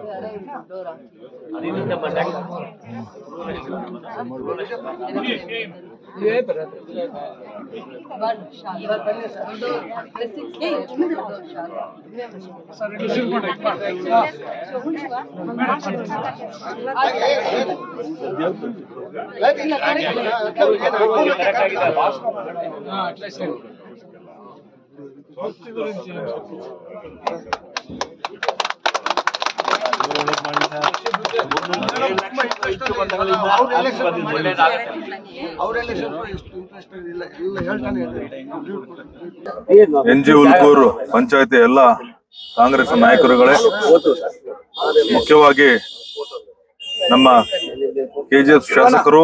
N G ಉಲ್ಕೂರು ಪಂಚಾಯತಿ ಎಲ್ಲ ಕಾಂಗ್ರೆಸ್ ನಾಯಕರುಗಳೇ ಮುಖ್ಯವಾಗಿ ನಮ್ಮ ಕೆಜಿಎಫ್ ಶಾಸಕರು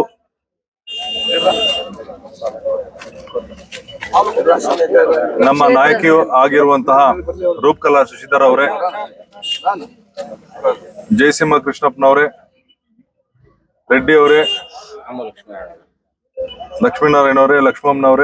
ನಮ್ಮ ನಾಯಕಿಯು ಆಗಿರುವಂತಹ ರೂಪಕಲಾ ಶಶಿಧರ್ ಅವರೇ ಜಯಸಿಂಹ ಕೃಷ್ಣಪ್ಪನವರೇ ರೆಡ್ಡಿ ಅವರೇ ಲಕ್ಷ್ಮೀನಾರಾಯಣ ಅವರೇ ಲಕ್ಷ್ಮಮ್ಮನವರೇ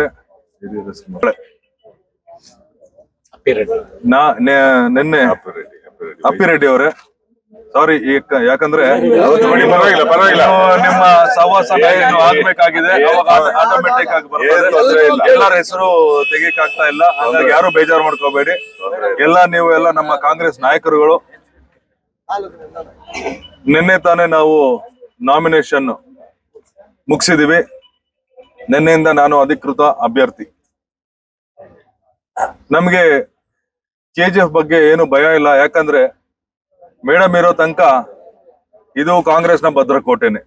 ನಾ ನೆ- ನಿನ್ನೆ ಅಪ್ಪಿರೆಡ್ಡಿ ಅವರೇ ಸಾರಿ ಯಾಕಂದ್ರೆ ಪರವಾಗಿಲ್ಲ, ಪರವಾಗಿಲ್ಲ. ಇನ್ನು ನಿಮ್ಮ ಸಹವಾಸ ಇನ್ನು ಆಗ್ಬೇಕಾಗಿದೆ ಅವಾಗ ಆಟೋಮೆಟಿಕ್ ಆಗಿ ಏನ್ ತೊಂದ್ರೆ ಇಲ್ಲ. ಬರ್ತದೆ ಎಲ್ಲರ ಹೆಸರು ತೆಗಿಯಕ್ ಆಗ್ತಾ ಇಲ್ಲ ಹಾಗಾಗಿ ಯಾರು ಬೇಜಾರು ಮಾಡ್ಕೋಬೇಡಿ ಎಲ್ಲ ನೀವು ಎಲ್ಲ ನಮ್ಮ ಕಾಂಗ್ರೆಸ್ ನಾಯಕರುಗಳು ನಿನ್ನೆ ತಾನೇ ನಾವು ನಾಮಿನೇಷನ್ ಮುಗಿಸಿದೀವಿ ನಿನ್ನೆಯಿಂದ ನಾನು ಅಧಿಕೃತ ಅಭ್ಯರ್ಥಿ ನಮ್ಗೆ ಕೆಜಿಎಫ್ ಬಗ್ಗೆ ಏನು ಭಯ ಇಲ್ಲ ಯಾಕಂದ್ರೆ ಮೇಡಮ್ ಇರೋ ತನಕ ಇದು ಕಾಂಗ್ರೆಸ್ನ ಭದ್ರಕೋಟೆನೆ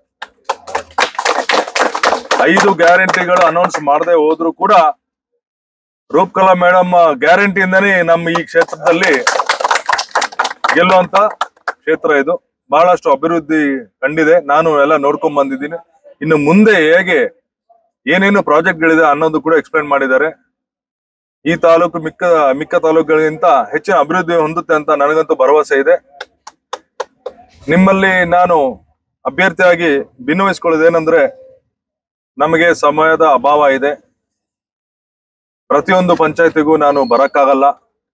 ಐದು ಗ್ಯಾರಂಟಿಗಳು ಅನೌನ್ಸ್ ಮಾಡದೆ ಹೋದ್ರು ಕೂಡ ರೂಪಕಲಾ ಮೇಡಮ್ ಗ್ಯಾರಂಟಿಯಿಂದನೇ ನಮ್ಮ ಈ ಕ್ಷೇತ್ರದಲ್ಲಿ ಗೆಲ್ಲುವಂತ ಕ್ಷೇತ್ರ ಇದು ಬಹಳಷ್ಟು ಅಭಿವೃದ್ಧಿ ಕಂಡಿದೆ ನಾನು ಎಲ್ಲ ನೋಡ್ಕೊಂಡ್ ಬಂದಿದ್ದೀನಿ ಇನ್ನು ಮುಂದೆ ಹೇಗೆ ಏನೇನು ಪ್ರಾಜೆಕ್ಟ್ಗಳಿದೆ ಅನ್ನೋದು ಕೂಡ ಎಕ್ಸ್ಪ್ಲೈನ್ ಮಾಡಿದ್ದಾರೆ ಈ ತಾಲೂಕು ಮಿಕ್ಕ ಮಿಕ್ಕ ತಾಲೂಕುಗಳಿಗಿಂತ ಹೆಚ್ಚಿನ ಅಭಿವೃದ್ಧಿ ಹೊಂದುತ್ತೆ ಅಂತ ನನಗಂತೂ ಭರವಸೆ ಇದೆ ನಿಮ್ಮಲ್ಲಿ ನಾನು ಅಭ್ಯರ್ಥಿಯಾಗಿ ಭಿನ್ನವಹಿಸ್ಕೊಳ್ಳೋದೇನೆಂದ್ರೆ ನಮಗೆ ಸಮಯದ ಅಭಾವ ಇದೆ ಪ್ರತಿಯೊಂದು ಪಂಚಾಯತಿಗೂ ನಾನು ಬರಕ್ಕಾಗಲ್ಲ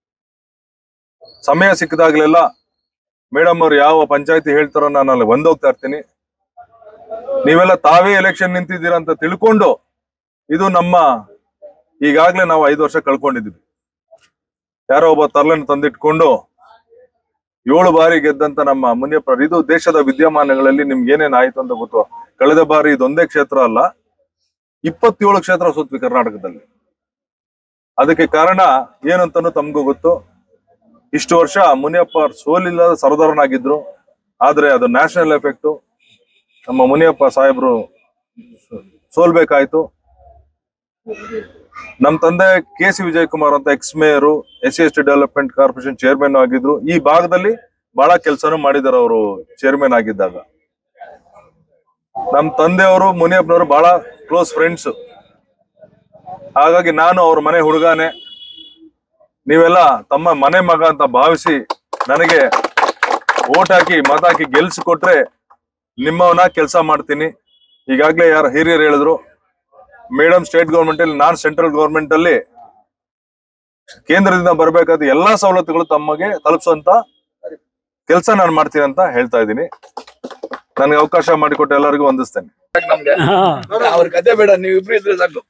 ಸಮಯ ಸಿಕ್ಕಿದಾಗ್ಲೆಲ್ಲ ಮೇಡಮ್ ಅವ್ರು ಯಾವ ಪಂಚಾಯತಿ ಹೇಳ್ತಾರೋ ನಾನು ಅಲ್ಲಿ ಬಂದೋಗ್ತಾ ಇರ್ತೀನಿ ನೀವೆಲ್ಲ ತಾವೇ ಎಲೆಕ್ಷನ್ ನಿಂತಿದ್ದೀರಾ ಅಂತ ತಿಳ್ಕೊಂಡು ಇದು ನಮ್ಮ ಈಗಾಗ್ಲೇ ನಾವು ಐದು ವರ್ಷ ಕಳ್ಕೊಂಡಿದ್ವಿ ಯಾರೋ ಒಬ್ಬ ತರ್ಲನ್ನು ತಂದಿಟ್ಕೊಂಡು ಏಳು ಬಾರಿ ಗೆದ್ದಂತ ನಮ್ಮ ಮುನಿಯಪ್ಪ ಇದು ದೇಶದ ವಿದ್ಯಮಾನಗಳಲ್ಲಿ ನಿಮ್ಗೆ ಏನೇನ್ ಆಯ್ತು ಅಂತ ಗೊತ್ತು ಕಳೆದ ಬಾರಿ ಇದೊಂದೇ ಕ್ಷೇತ್ರ ಅಲ್ಲ ಇಪ್ಪತ್ತೇಳು ಕ್ಷೇತ್ರ ಸುತ್ವಿ ಕರ್ನಾಟಕದಲ್ಲಿ ಅದಕ್ಕೆ ಕಾರಣ ಏನಂತನೂ ತಮಗೂ ಗೊತ್ತು ಇಷ್ಟು ವರ್ಷ ಮುನಿಯಪ್ಪ ಅವ್ರು ಸೋಲಿಲ್ಲದ ಸರದಾರನಾಗಿದ್ರು ಆದ್ರೆ ಅದು ನ್ಯಾಷನಲ್ ಎಫೆಕ್ಟ್ ನಮ್ಮ ಮುನಿಯಪ್ಪ ಸಾಹೇಬ್ರು ಸೋಲ್ಬೇಕಾಯ್ತು ನಮ್ ತಂದೆ ಕೆ ಸಿ ವಿಜಯ್ ಕುಮಾರ್ ಅಂತ ex mayor S C S T development corporation chairman ಆಗಿದ್ರು ಈ ಭಾಗದಲ್ಲಿ ಬಹಳ ಕೆಲಸನೂ ಮಾಡಿದಾರೆ ಅವರು ಚೇರ್ಮನ್ ಆಗಿದ್ದಾಗ ನಮ್ ತಂದೆಯವರು ಮುನಿಯಪ್ಪನವರು ಬಹಳ ಕ್ಲೋಸ್ ಫ್ರೆಂಡ್ಸ್ ಹಾಗಾಗಿ ನಾನು ಅವ್ರ ಮನೆ ಹುಡುಗಾನೆ ನೀವೆಲ್ಲ ತಮ್ಮ ಮನೆ ಮಗ ಅಂತ ಭಾವಿಸಿ ನನಗೆ ಓಟ್ ಹಾಕಿ ಮತ ಹಾಕಿ ಗೆಲ್ಸಿಕೊಟ್ರೆ ನಿಮ್ಮವನ ಕೆಲಸ ಮಾಡ್ತೀನಿ ಈಗಾಗ್ಲೇ ಯಾರು ಹಿರಿಯರು ಹೇಳಿದ್ರು ಮೇಡಮ್ ಸ್ಟೇಟ್ ಗೌರ್ಮೆಂಟ್ ಅಲ್ಲಿ ನಾನ್ ಸೆಂಟ್ರಲ್ ಗೌರ್ಮೆಂಟ್ ಅಲ್ಲಿ ಕೇಂದ್ರದಿಂದ ಬರಬೇಕಾದ ಎಲ್ಲಾ ಸವಲತ್ತುಗಳು ತಮಗೆ ತಲುಪಿಸುವಂತ ಕೆಲಸ ನಾನು ಮಾಡ್ತೀನಿ ಅಂತ ಹೇಳ್ತಾ ಇದ್ದೀನಿ ನನಗೆ ಅವಕಾಶ ಮಾಡಿಕೊಟ್ಟು ಎಲ್ಲರಿಗೂ ವಂದಿಸ್ತೇನೆ ಅವ್ರ ಕತೆ ಬೇಡ ನೀವು ಇಬ್ರು ಇದ್ರೆ ಸಾಕು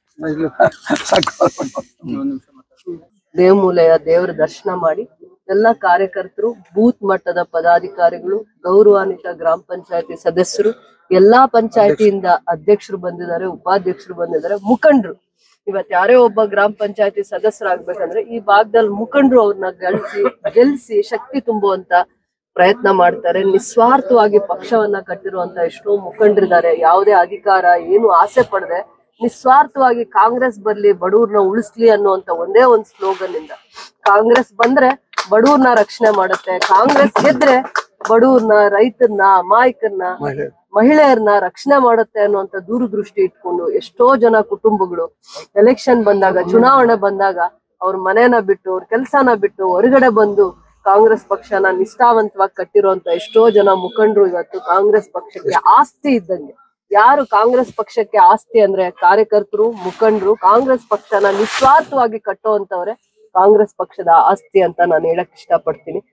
ದೇವಮೂಲೆಯ ದೇವರ ದರ್ಶನ ಮಾಡಿ ಎಲ್ಲ ಕಾರ್ಯಕರ್ತರು ಬೂತ್ ಮಟ್ಟದ ಪದಾಧಿಕಾರಿಗಳು ಗೌರವಾನ್ವಿತ ಗ್ರಾಮ ಪಂಚಾಯತಿ ಸದಸ್ಯರು ಎಲ್ಲಾ ಪಂಚಾಯತಿಯಿಂದ ಅಧ್ಯಕ್ಷರು ಬಂದಿದ್ದಾರೆ ಉಪಾಧ್ಯಕ್ಷರು ಬಂದಿದ್ದಾರೆ ಮುಖಂಡರು ಇವತ್ ಯಾರೇ ಒಬ್ಬ ಗ್ರಾಮ ಪಂಚಾಯತಿ ಸದಸ್ಯರಾಗ್ಬೇಕಂದ್ರೆ ಈ ಭಾಗದಲ್ಲಿ ಮುಖಂಡರು ಅವ್ರನ್ನ ಗಳಿಸಿ ಗೆಲ್ಸಿ ಶಕ್ತಿ ತುಂಬುವಂತ ಪ್ರಯತ್ನ ಮಾಡ್ತಾರೆ ನಿಸ್ವಾರ್ಥವಾಗಿ ಪಕ್ಷವನ್ನ ಕಟ್ಟಿರುವಂತ ಎಷ್ಟೋ ಮುಖಂಡರಿದ್ದಾರೆ ಯಾವುದೇ ಅಧಿಕಾರ ಏನು ಆಸೆ ಪಡದೆ ನಿಸ್ವಾರ್ಥವಾಗಿ ಕಾಂಗ್ರೆಸ್ ಬರ್ಲಿ ಬಡವ್ರನ್ನ ಉಳಿಸ್ಲಿ ಅನ್ನುವಂತ ಒಂದೇ ಒಂದ್ ಸ್ಲೋಗನ್ ಇಂದ ಕಾಂಗ್ರೆಸ್ ಬಂದ್ರೆ ಬಡವ್ರನ್ನ ರಕ್ಷಣೆ ಮಾಡುತ್ತೆ ಕಾಂಗ್ರೆಸ್ ಗೆದ್ರೆ ಬಡವ್ರನ್ನ ರೈತರನ್ನ ಅಮಾಯಕರನ್ನ ಮಹಿಳೆಯರನ್ನ ರಕ್ಷಣೆ ಮಾಡುತ್ತೆ ಅನ್ನುವಂತ ದೂರದೃಷ್ಟಿ ಇಟ್ಕೊಂಡು ಎಷ್ಟೋ ಜನ ಕುಟುಂಬಗಳು ಎಲೆಕ್ಷನ್ ಬಂದಾಗ ಚುನಾವಣೆ ಬಂದಾಗ ಅವ್ರ ಮನೇನ ಬಿಟ್ಟು ಅವ್ರ ಕೆಲ್ಸನ ಬಿಟ್ಟು ಹೊರಗಡೆ ಬಂದು ಕಾಂಗ್ರೆಸ್ ಪಕ್ಷನ ನಿಷ್ಠಾವಂತವಾಗಿ ಕಟ್ಟಿರುವಂತ ಎಷ್ಟೋ ಜನ ಮುಖಂಡರು ಇವತ್ತು ಕಾಂಗ್ರೆಸ್ ಪಕ್ಷಕ್ಕೆ ಆಸ್ತಿ ಇದ್ದಂಗೆ ಯಾರು ಕಾಂಗ್ರೆಸ್ ಪಕ್ಷಕ್ಕೆ ಆಸ್ತಿ ಅಂದ್ರೆ ಕಾರ್ಯಕರ್ತರು ಮುಖಂಡರು ಕಾಂಗ್ರೆಸ್ ಪಕ್ಷನ ನಿಸ್ವಾರ್ಥವಾಗಿ ಕಟ್ಟುವಂತವ್ರೆ ಕಾಂಗ್ರೆಸ್ ಪಕ್ಷದ ಆಸ್ತಿ ಅಂತ ನಾನು ಹೇಳಕ್ ಇಷ್ಟಪಡ್ತೀನಿ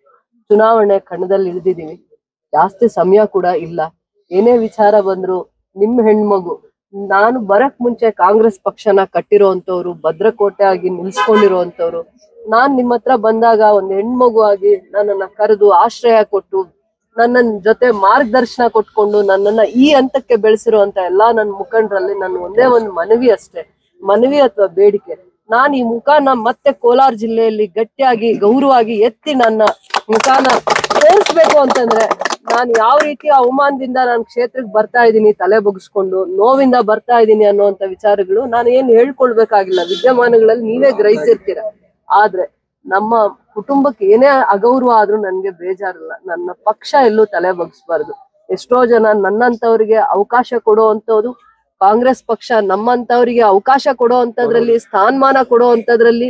ಚುನಾವಣೆ ಕಣದಲ್ಲಿ ಇಳಿದಿದೀವಿ ಜಾಸ್ತಿ ಸಮಯ ಕೂಡ ಇಲ್ಲ ಏನೇ ವಿಚಾರ ಬಂದ್ರು ನಿಮ್ ಹೆಣ್ಮಗು ನಾನು ಬರಕ್ ಮುಂಚೆ ಕಾಂಗ್ರೆಸ್ ಪಕ್ಷನ ಕಟ್ಟಿರೋಂಥವ್ರು ಭದ್ರಕೋಟೆ ಆಗಿ ನಿಲ್ಸ್ಕೊಂಡಿರೋಂಥವ್ರು ನಾನ್ ನಿಮ್ಮ ಹತ್ರ ಬಂದಾಗ ಒಂದ್ ಹೆಣ್ಮಗು ಆಗಿ ನನ್ನನ್ನ ಕರೆದು ಆಶ್ರಯ ಕೊಟ್ಟು ನನ್ನ ಜೊತೆ ಮಾರ್ಗದರ್ಶನ ಕೊಟ್ಕೊಂಡು ನನ್ನನ್ನ ಈ ಹಂತಕ್ಕೆ ಬೆಳೆಸಿರುವಂತ ಎಲ್ಲಾ ನನ್ನ ಮುಖಂಡರಲ್ಲಿ ನನ್ನ ಒಂದೇ ಒಂದು ಮನವಿ ಅಷ್ಟೇ ಮನವಿ ಅಥವಾ ಬೇಡಿಕೆ ನಾನ್ ಈ ಮುಖಾನ ಮತ್ತೆ ಕೋಲಾರ ಜಿಲ್ಲೆಯಲ್ಲಿ ಗಟ್ಟಿಯಾಗಿ ಗೌರವಾಗಿ ಎತ್ತಿ ನನ್ನ ಮುಖಾನ ತೋರಿಸ್ಬೇಕು ಅಂತಂದ್ರೆ ನಾನು ಯಾವ ರೀತಿ ಅವಮಾನದಿಂದ ನಾನು ಕ್ಷೇತ್ರಕ್ಕೆ ಬರ್ತಾ ಇದ್ದೀನಿ ತಲೆ ಬಗ್ಸ್ಕೊಂಡು ನೋವಿಂದ ಬರ್ತಾ ಇದ್ದೀನಿ ಅನ್ನುವಂತ ವಿಚಾರಗಳು ನಾನು ಏನ್ ಹೇಳ್ಕೊಳ್ಬೇಕಾಗಿಲ್ಲ ವಿದ್ಯಮಾನಗಳಲ್ಲಿ ನೀವೇ ಗ್ರಹಿಸಿರ್ತೀರ ಆದ್ರೆ ನಮ್ಮ ಕುಟುಂಬಕ್ಕೆ ಏನೇ ಅಗೌರವ ಆದ್ರೂ ನನ್ಗೆ ಬೇಜಾರಿಲ್ಲ ನನ್ನ ಪಕ್ಷ ಎಲ್ಲೂ ತಲೆ ಬಗ್ಸ್ಬಾರ್ದು ಎಷ್ಟೋ ಜನ ನನ್ನಂತವ್ರಿಗೆ ಅವಕಾಶ ಕೊಡುವಂತವ್ರು ಕಾಂಗ್ರೆಸ್ ಪಕ್ಷ ನಮ್ಮಂತವರಿಗೆ ಅವಕಾಶ ಕೊಡೋ ಅಂತದ್ರಲ್ಲಿ ಸ್ಥಾನಮಾನ ಕೊಡೋ ಅಂತದ್ರಲ್ಲಿ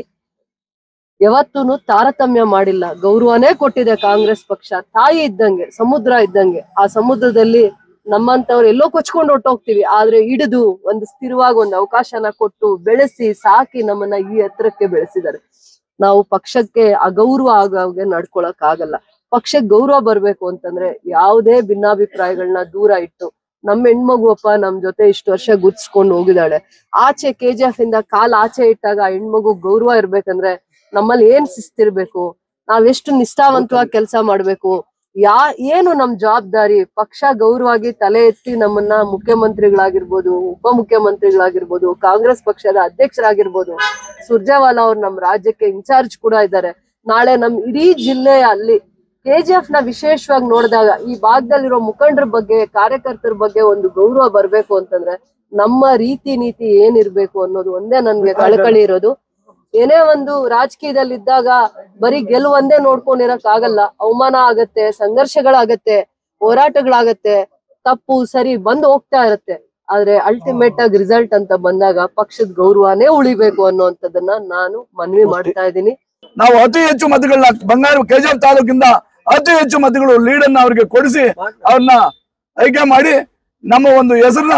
ಯಾವತ್ತೂ ತಾರತಮ್ಯ ಮಾಡಿಲ್ಲ ಗೌರವನೇ ಕೊಟ್ಟಿದೆ ಕಾಂಗ್ರೆಸ್ ಪಕ್ಷ ತಾಯಿ ಇದ್ದಂಗೆ ಸಮುದ್ರ ಇದ್ದಂಗೆ ಆ ಸಮುದ್ರದಲ್ಲಿ ನಮ್ಮಂತವ್ರು ಎಲ್ಲೋ ಕೊಚ್ಕೊಂಡು ಹೊಟ್ಟೋಗ್ತೀವಿ ಆದ್ರೆ ಹಿಡಿದು ಒಂದು ಸ್ಥಿರವಾಗಿ ಒಂದು ಅವಕಾಶನ ಕೊಟ್ಟು ಬೆಳೆಸಿ ಸಾಕಿ ನಮ್ಮನ್ನ ಈ ಎತ್ತರಕ್ಕೆ ಬೆಳೆಸಿದ್ದಾರೆ ನಾವು ಪಕ್ಷಕ್ಕೆ ಅಗೌರವ ಆಗೋಗೆ ನಡ್ಕೊಳಕ್ ಆಗಲ್ಲ ಪಕ್ಷಕ್ಕೆ ಗೌರವ ಬರ್ಬೇಕು ಅಂತಂದ್ರೆ ಯಾವುದೇ ಭಿನ್ನಾಭಿಪ್ರಾಯಗಳನ್ನ ದೂರ ಇಟ್ಟು ನಮ್ಮ ಹೆಣ್ಮಗು ಅಪ್ಪ ನಮ್ ಜೊತೆ ಇಷ್ಟು ವರ್ಷ ಗುರ್ಸ್ಕೊಂಡು ಹೋಗಿದ್ದಾಳೆ ಆಚೆ ಕೆ ಜಿ ಎಫ್ ಇಂದ ಕಾಲ್ ಆಚೆ ಇಟ್ಟಾಗ ಆ ಹೆಣ್ಮಗು ಗೌರವ ಇರ್ಬೇಕಂದ್ರೆ ನಮ್ಮಲ್ಲಿ ಏನ್ ಶಿಸ್ತಿರ್ಬೇಕು ನಾವೆಷ್ಟು ನಿಷ್ಠಾವಂತವಾಗಿ ಕೆಲಸ ಮಾಡ್ಬೇಕು ಯಾ ಏನು ನಮ್ ಜವಾಬ್ದಾರಿ ಪಕ್ಷ ಗೌರವಾಗಿ ತಲೆ ಎತ್ತಿ ನಮ್ಮನ್ನ ಮುಖ್ಯಮಂತ್ರಿಗಳಾಗಿರ್ಬೋದು ಉಪಮುಖ್ಯಮಂತ್ರಿಗಳಾಗಿರ್ಬೋದು ಕಾಂಗ್ರೆಸ್ ಪಕ್ಷದ ಅಧ್ಯಕ್ಷರಾಗಿರ್ಬೋದು ಸುರ್ಜೇವಾಲಾ ಅವ್ರು ನಮ್ ರಾಜ್ಯಕ್ಕೆ ಇನ್ಚಾರ್ಜ್ ಕೂಡ ಇದ್ದಾರೆ ನಾಳೆ ನಮ್ ಇಡೀ ಜಿಲ್ಲೆಯ ಅಲ್ಲಿ ಕೆಜಿಎಫ್ ನ ವಿಶೇಷವಾಗಿ ನೋಡಿದಾಗ ಈ ಭಾಗದಲ್ಲಿರೋ ಮುಖಂಡರ ಬಗ್ಗೆ ಕಾರ್ಯಕರ್ತರ ಬಗ್ಗೆ ಒಂದು ಗೌರವ ಬರ್ಬೇಕು ಅಂತಂದ್ರೆ ನಮ್ಮ ರೀತಿ ನೀತಿ ಏನಿರ್ಬೇಕು ಅನ್ನೋದು ಒಂದೇ ನನ್ಗೆ ಕಳಕಳಿ ಇರೋದು ಏನೇ ಒಂದು ರಾಜಕೀಯದಲ್ಲಿ ಇದ್ದಾಗ ಬರೀ ಗೆಲುವಂದೇ ನೋಡ್ಕೊಂಡಿರಕ್ ಆಗಲ್ಲ ಅವಮಾನ ಆಗತ್ತೆ ಸಂಘರ್ಷಗಳಾಗತ್ತೆ ಹೋರಾಟಗಳಾಗತ್ತೆ ತಪ್ಪು ಸರಿ ಬಂದು ಹೋಗ್ತಾ ಇರತ್ತೆ ಆದ್ರೆ ಅಲ್ಟಿಮೇಟ್ ಆಗಿ ರಿಸಲ್ಟ್ ಅಂತ ಬಂದಾಗ ಪಕ್ಷದ ಗೌರವನೇ ಉಳಿಬೇಕು ಅನ್ನುವಂಥದ್ದನ್ನ ನಾನು ಮನವಿ ಮಾಡ್ತಾ ಇದ್ದೀನಿ ನಾವು ಅತಿ ಹೆಚ್ಚು ಮತಗಳನ್ನ ಬಂಗಾರ ಕೆಜಿಎಫ್ ತಾಲೂಕಿಂದ ಅತಿ ಹೆಚ್ಚು ಮತಗಳು ಲೀಡ್ ಅನ್ನ ಅವ್ರಿಗೆ ಕೊಡಿಸಿ ಅವ್ರನ್ನ ಆಯ್ಕೆ ಮಾಡಿ ನಮ್ಮ ಒಂದು ಹೆಸರನ್ನ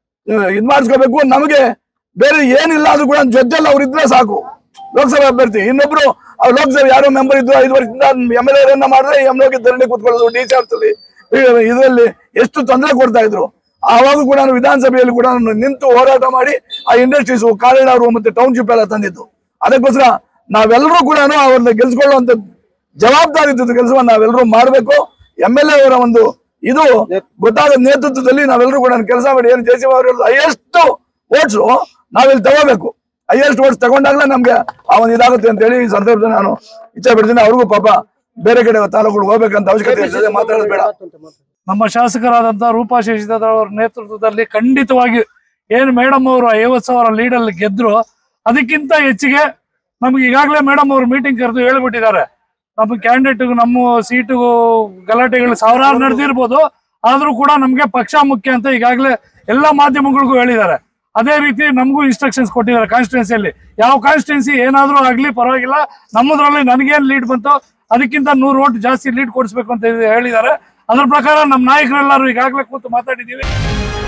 ಇದ್ ಮಾಡಿಸ್ಕೋಬೇಕು ನಮಗೆ ಬೇರೆ ಏನಿಲ್ಲ ಆದ್ರೂ ಕೂಡ ಜೊತೆಲ್ಲ ಅವ್ರು ಇದ್ರೆ ಸಾಕು ಲೋಕಸಭಾ ಅಭ್ಯರ್ಥಿ ಇನ್ನೊಬ್ರು ಅವ್ರು ಲೋಕಸಭೆ ಯಾರೋ ಮೆಂಬರ್ ಇದ್ರು ಐದು ವರ್ಷದಿಂದ ಎಮ್ ಎಲ್ ಎನ್ನ ಮಾಡಿದ್ರೆ ಎಮ್ ಎಲ್ ಧರಣಿ ಕೂತ್ಕೊಳ್ಳೋದು ಡಿ ಸಿ ಆಫ್ಸಲ್ಲಿ ಇದರಲ್ಲಿ ಎಷ್ಟು ತೊಂದರೆ ಕೊಡ್ತಾ ಇದ್ರು ಆವಾಗ ಕೂಡ ನಾನು ವಿಧಾನಸಭೆಯಲ್ಲಿ ಕೂಡ ನಾನು ನಿಂತು ಹೋರಾಟ ಮಾಡಿ ಆ ಇಂಡಸ್ಟ್ರೀಸ್ ಕಾರಿಡಾರ್ ಮತ್ತೆ ಟೌನ್ಶಿಪ್ ಎಲ್ಲ ತಂದಿದ್ದು ಅದಕ್ಕೋಸ್ಕರ ನಾವೆಲ್ಲರೂ ಕೂಡ ಅವ್ರನ್ನ ಗೆಲ್ಸ್ಕೊಳ್ಳುವಂತ ಜವಾಬ್ದಾರಿ ಕೆಲಸವನ್ನ ನಾವೆಲ್ಲರೂ ಮಾಡಬೇಕು ಎಂ ಎಲ್ ಎ ಅವರ ಒಂದು ಇದು ಗೊತ್ತಾದ ನೇತೃತ್ವದಲ್ಲಿ ನಾವೆಲ್ಲರೂ ಕೂಡ ಕೆಲಸ ಮಾಡಿ ಏನು ಜೆ ಸಿ ಅವರು ಹೈಯೆಸ್ಟ್ ಓಟ್ಸ್ ನಾವಿಲ್ಲಿ ತಗೋಬೇಕು ಹೈಯೆಸ್ಟ್ ಓಟ್ಸ್ ತಗೊಂಡಾಗಲೇ ನಮ್ಗೆ ಆ ಒಂದು ಇದಾಗುತ್ತೆ ಅಂತ ಹೇಳಿ ಈ ಸಂದರ್ಭದಲ್ಲಿ ನಾನು ಇಚ್ಛೆ ಪಡ್ತೀನಿ ಅವ್ರಿಗೂ ಪಾಪ ಬೇರೆ ಕಡೆ ತಾಲೂಕುಗಳು ಹೋಗ್ಬೇಕಂತ ಅವಶ್ಯಕತೆ ಇರ್ತದೆ ಮಾತಾಡೋದು ಬೇಡ ನಮ್ಮ ಶಾಸಕರಾದಂತಹ ರೂಪಾ ಶಶಿಧರ್ ಅವರ ನೇತೃತ್ವದಲ್ಲಿ ಖಂಡಿತವಾಗಿ ಏನು ಮೇಡಮ್ ಅವರು ಐವತ್ತು ಸಾವಿರ ಲೀಡಲ್ಲಿ ಗೆದ್ರು ಅದಕ್ಕಿಂತ ಹೆಚ್ಚಿಗೆ ನಮ್ಗೆ ಈಗಾಗಲೇ ಮೇಡಮ್ ಅವರು ಮೀಟಿಂಗ್ ಕರೆದು ಹೇಳ್ಬಿಟ್ಟಿದ್ದಾರೆ ನಮ್ಮ ಕ್ಯಾಂಡಿಡೇಟ್ಗೂ ನಮ್ಮ ಸೀಟುಗೂ ಗಲಾಟೆಗಳು ಸಾವಿರಾರು ನಡೆದಿರ್ಬೋದು ಆದ್ರೂ ಕೂಡ ನಮ್ಗೆ ಪಕ್ಷ ಮುಖ್ಯ ಅಂತ ಈಗಾಗಲೇ ಎಲ್ಲ ಮಾಧ್ಯಮಗಳಿಗೂ ಹೇಳಿದ್ದಾರೆ ಅದೇ ರೀತಿ ನಮಗೂ ಇನ್ಸ್ಟ್ರಕ್ಷನ್ಸ್ ಕೊಟ್ಟಿದ್ದಾರೆ ಕಾನ್ಸ್ಟಿಟ್ಯೂನ್ಸಿಯಲ್ಲಿ ಯಾವ ಕಾನ್ಸ್ಟಿಟ್ಯೂನ್ಸಿ ಏನಾದ್ರೂ ಆಗ್ಲಿ ಪರವಾಗಿಲ್ಲ ನಮ್ಮದ್ರಲ್ಲಿ ನನಗೇನ್ ಲೀಡ್ ಬಂತು ಅದಕ್ಕಿಂತ ನೂರು ಓಟ್ ಜಾಸ್ತಿ ಲೀಡ್ ಕೊಡಿಸ್ಬೇಕು ಅಂತ ಹೇಳಿದ್ದಾರೆ ಅದ್ರ ಪ್ರಕಾರ ನಮ್ಮ ನಾಯಕರೆಲ್ಲರೂ ಈಗಾಗಲೇ ಕೂತು ಮಾತಾಡಿದ್ದೀವಿ